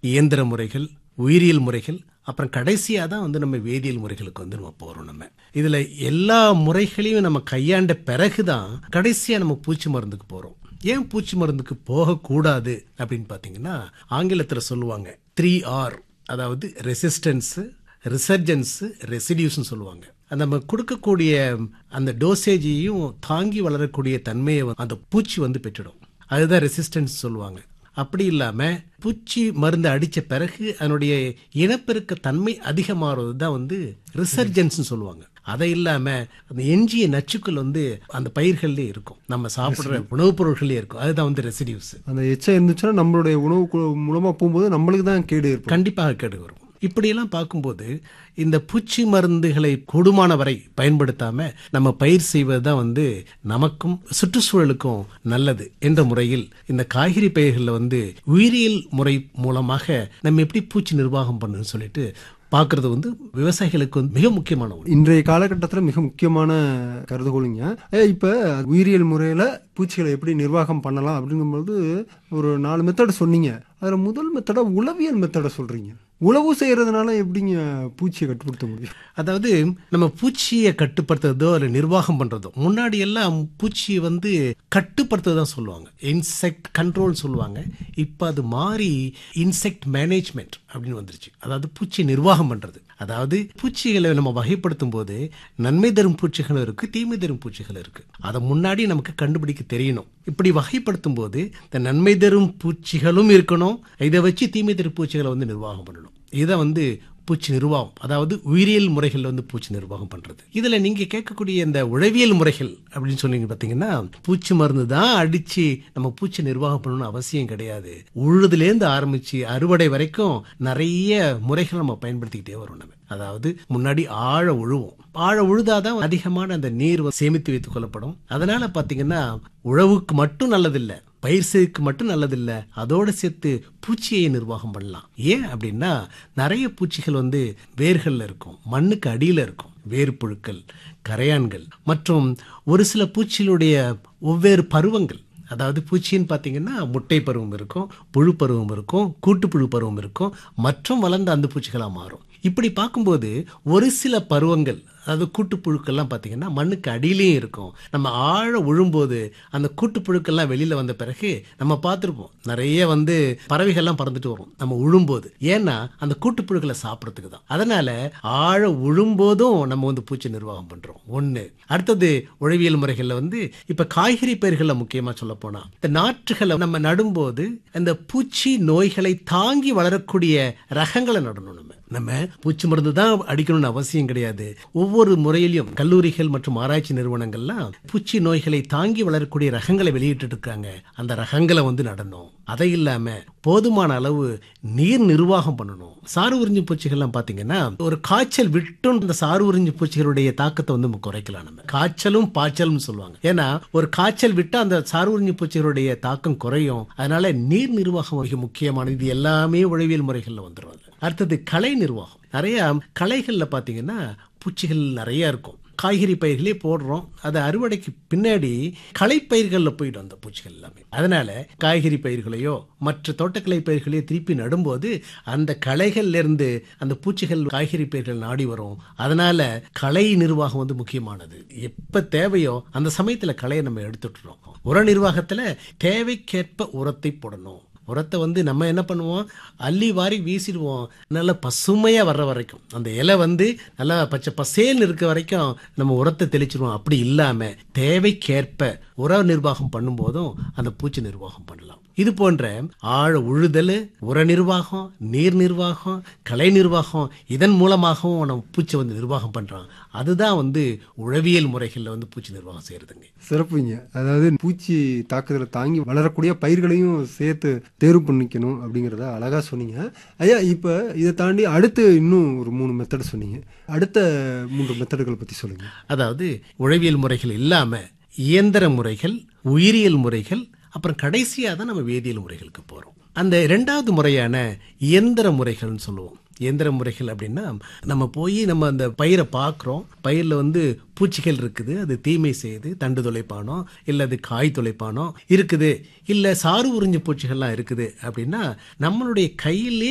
இயந்திர முறைகள் உயிரியல் முறைகள் அப்புறம் கடைசியாக தான் வந்து நம்ம வேதியியல் முறைகளுக்கு வந்து நம்ம போகிறோம் நம்ம இதில் எல்லா முறைகளையும் நம்ம கையாண்ட பிறகு தான் கடைசியாக நம்ம பூச்சி மருந்துக்கு போகிறோம் ஏன் பூச்சி மருந்துக்கு போகக்கூடாது அப்படின்னு பார்த்தீங்கன்னா ஆங்கிலத்தில் சொல்லுவாங்க த்ரீ ஆர் அதாவது ரெசிஸ்டன்ஸு ரிசர்ஜன்ஸு ரெசிடியூஸ்னு சொல்லுவாங்க அந்த நம்ம கொடுக்கக்கூடிய அந்த டோசேஜையும் தாங்கி வளரக்கூடிய தன்மையை வந்து அந்த பூச்சி வந்து பெற்றுடும் அதுதான் ரெசிஸ்டன்ஸ் சொல்லுவாங்க அப்படி இல்லாமல் பூச்சி மருந்து அடித்த பிறகு அதனுடைய இனப்பெருக்க தன்மை அதிகமாகிறது தான் வந்து ரிசர்ஜன்ஸ்னு சொல்லுவாங்க அதை இல்லாமல் அந்த எஞ்சிய நச்சுக்கள் வந்து அந்த பயிர்கள்லேயே இருக்கும் நம்ம சாப்பிட்ற உணவுப் பொருட்களே இருக்கும் அதுதான் வந்து ரெசிடியூஸ் அந்த எச்சம் இருந்துச்சுன்னா நம்மளுடைய உணவு கு- மூலமா போகும்போது நம்மளுக்கு தான் கேடு ஏற்படும் கண்டிப்பாக கேடு வரும் இப்படியெல்லாம் பார்க்கும்போது இந்த பூச்சி மருந்துகளை கூடுமான வரை பயன்படுத்தாம நம்ம பயிர் செய்வது தான் வந்து நமக்கும் சுற்றுச்சூழலுக்கும் நல்லது என்ற முறையில் இந்த காய்கறி பயிர்களில் வந்து உயிரியல் முறை மூலமாக நம்ம எப்படி பூச்சி நிர்வாகம் பண்ணுன்னு சொல்லிட்டு பார்க்கறது வந்து விவசாயிகளுக்கு வந்து மிக முக்கியமான ஒன்று இன்றைய காலகட்டத்தில் மிக முக்கியமான கருதுகோளுங்க ஏ, இப்ப உயிரியல் முறையில பூச்சிகளை எப்படி நிர்வாகம் பண்ணலாம் அப்படிங்கும்போது ஒரு நாலு மெத்தட் சொன்னீங்க அதுல முதல் மெத்தடை உளவியல் மெத்தடை சொல்றீங்க உழவு செய்யறதுனால எப்படிங்க பூச்சியை கட்டுப்படுத்த முடியும் அதாவது நம்ம பூச்சியை கட்டுப்படுத்துறதோ இல்லை நிர்வாகம் பண்றதோ முன்னாடி எல்லாம் பூச்சியை வந்து கட்டுப்படுத்துறது தான் சொல்லுவாங்க இன்செக்ட் கண்ட்ரோல் சொல்லுவாங்க இப்போ அது மாறி இன்செக்ட் மேனேஜ்மெண்ட் அப்படின்னு வந்துருச்சு அதாவது பூச்சி நிர்வாகம் பண்றது அதாவது பூச்சிகளை நம்ம வகைப்படுத்தும் போது நன்மை தரும் பூச்சிகளும் இருக்கு தீமை தரும் பூச்சிகள் இருக்கு அதை முன்னாடி நமக்கு கண்டுபிடிக்க தெரியணும் இப்படி வகைப்படுத்தும் போது இந்த நன்மை தரும் பூச்சிகளும் இருக்கணும் இதை வச்சு தீமை தரும் பூச்சிகளை வந்து நிர்வாகம் பண்ணணும் இதை வந்து பூச்சி நிர்வாகம் அதாவது உயிரியல் முறைகள் வந்து பூச்சி நிர்வாகம் பண்றது இதுல நீங்க கேட்கக்கூடிய இந்த உழவியல் முறைகள் அப்படின்னு சொன்னீங்க பாத்தீங்கன்னா பூச்சி மருந்து தான் அடிச்சு நம்ம பூச்சி நிர்வாகம் பண்ணணும்னு அவசியம் கிடையாது உழுதுலேருந்து ஆரம்பிச்சு அறுவடை வரைக்கும் நிறைய முறைகள் நம்ம பயன்படுத்திக்கிட்டே வரோம் நம்ம அதாவது முன்னாடி ஆழ உழுவோம் ஆழ உழுதாதான் அதிகமான அந்த நீர் வந்து சேமித்து வைத்துக் கொள்ளப்படும் அதனால பாத்தீங்கன்னா உழவுக்கு மட்டும் நல்லதில்லை பயிர் செய்க்கு மட்டும் நல்லதில்லை அதோட சேர்த்து பூச்சியை நிர்வாகம் பண்ணலாம் ஏன் அப்படின்னா நிறைய பூச்சிகள் வந்து வேர்களில் இருக்கும் மண்ணுக்கு அடியில் இருக்கும் வேர் புழுக்கள் கரையான்கள் மற்றும் ஒரு சில பூச்சிகளுடைய ஒவ்வேறு பருவங்கள் அதாவது பூச்சின்னு பார்த்தீங்கன்னா முட்டை பருவம் இருக்கும் புழு பருவம் இருக்கும் கூட்டுப்புழு பருவம் இருக்கும் மற்றும் வளர்ந்த அந்த பூச்சிகளாக மாறும் இப்படி பார்க்கும்போது ஒரு சில பருவங்கள் அதாவது கூட்டுப்புழுக்கள்லாம் பார்த்தீங்கன்னா மண்ணுக்கு அடியிலையும் இருக்கும் நம்ம ஆழ உழும்போது அந்த கூட்டுப்புழுக்கள்லாம் வெளியில் வந்த பிறகு நம்ம பார்த்துருப்போம் நிறைய வந்து பறவைகள்லாம் பறந்துட்டு வரும் நம்ம உழும்போது ஏன்னா அந்த கூட்டுப்புழுக்களை சாப்பிட்றதுக்கு தான் அதனால ஆழ உழும்போதும் நம்ம வந்து பூச்சி நிர்வாகம் பண்ணுறோம் ஒன்று அடுத்தது உழவியல் முறைகளில் வந்து இப்போ காய்கறி பயிர்களில் முக்கியமாக சொல்ல போனால் இந்த நாற்றுகளை நம்ம நடும்போது அந்த பூச்சி நோய்களை தாங்கி வளரக்கூடிய ரகங்களை நடணும் நம்ம நம்ம பூச்சி மருந்து தான் அடிக்கணும்னு அவசியம் கிடையாது ஒவ்வொரு முறையிலும் கல்லூரிகள் மற்றும் ஆராய்ச்சி நிறுவனங்கள்லாம் பூச்சி நோய்களை தாங்கி வளரக்கூடிய ரகங்களை வெளியிட்டு இருக்காங்க அந்த ரகங்களை வந்து நடணும் அதை இல்லாம போதுமான அளவு நீர் நிர்வாகம் பண்ணணும் சாறு உறிஞ்சி பூச்சிகள்லாம் பாத்தீங்கன்னா ஒரு காய்ச்சல் விட்டும் இந்த சாறு உறிஞ்சி பூச்சிகளுடைய தாக்கத்தை வந்து நம்ம குறைக்கலாம் நம்ம காய்ச்சலும் பாய்ச்சலும் சொல்லுவாங்க ஏன்னா ஒரு காய்ச்சல் விட்டு அந்த சாறு உறிஞ்சி பூச்சிகளுடைய தாக்கம் குறையும் அதனால நீர் நிர்வாகம் மிக முக்கியமானது இது எல்லாமே உழவியல் முறைகள்ல வந்துடும் அது. அடுத்தது கலை நிர்வாகம் நிறைய களைகள்ல பாத்தீங்கன்னா பூச்சிகள் நிறைய இருக்கும் காய்கறி பயிர்களே போடுறோம் அது அறுவடைக்கு பின்னாடி களைப்பயிர்களில் போயிடும் அந்த பூச்சிகள் எல்லாமே அதனால காய்கறி பயிர்களையோ மற்ற தோட்டக்கலை பயிர்களையோ திருப்பி நடும்போது அந்த களைகள்ல இருந்து அந்த பூச்சிகள் காய்கறி பயிர்கள் நாடி வரும் அதனால களை நிர்வாகம் வந்து முக்கியமானது எப்ப தேவையோ அந்த சமயத்துல களையை நம்ம எடுத்துட்டுறோம் உர நிர்வாகத்துல தேவைக்கேற்ப உரத்தை போடணும் உரத்தை வந்து நம்ம என்ன பண்ணுவோம் அள்ளி வாரி வீசிடுவோம் நல்லா பசுமையாக வர்ற வரைக்கும் அந்த இலை வந்து நல்லா பச்சை பசேல்னு இருக்க வரைக்கும் நம்ம உரத்தை தெளிச்சிருவோம் அப்படி இல்லாமல் தேவைக்கேற்ப உர நிர்வாகம் பண்ணும்போதும் அந்த பூச்சி நிர்வாகம் பண்ணலாம் இது போன்ற ஆழ உழுதல் உர நிர்வாகம் நீர் நிர்வாகம் கலை நிர்வாகம் இதன் மூலமாகவும் நம்ம பூச்சை வந்து நிர்வாகம் பண்ணுறோம் அதுதான் வந்து உழவியல் முறைகளில் வந்து பூச்சி நிர்வாகம் செய்கிறதுங்க சிறப்புங்க அதாவது பூச்சி தாக்குதலை தாங்கி வளரக்கூடிய பயிர்களையும் சேர்த்து தேர்வு பண்ணிக்கணும் அப்படிங்கிறத அழகா சொன்னீங்க ஐயா இப்போ இதை தாண்டி அடுத்து இன்னும் ஒரு மூணு மெத்தட் சொன்னீங்க அடுத்த மூன்று மெத்தடுகளை பற்றி சொல்லுங்க அதாவது உழவியல் முறைகள் இல்லாமல் இயந்திர முறைகள் உயிரியல் முறைகள் அப்புறம் கடைசியாக தான் நம்ம வேதியியல் முறைகளுக்கு போகிறோம் அந்த ரெண்டாவது முறையான இயந்திர முறைகள்னு சொல்லுவோம் இயந்திர முறைகள் அப்படின்னா நம்ம போய் நம்ம அந்த பயிரை பார்க்குறோம் பயிரில் வந்து பூச்சிகள் இருக்குது அது தீமை செய்யுது தண்டு துளைப்பானோ இல்லை அது காய் துளைப்பானோ இருக்குது இல்லை சாறு உறிஞ்சு பூச்சிகள்லாம் இருக்குது அப்படின்னா நம்மளுடைய கையிலே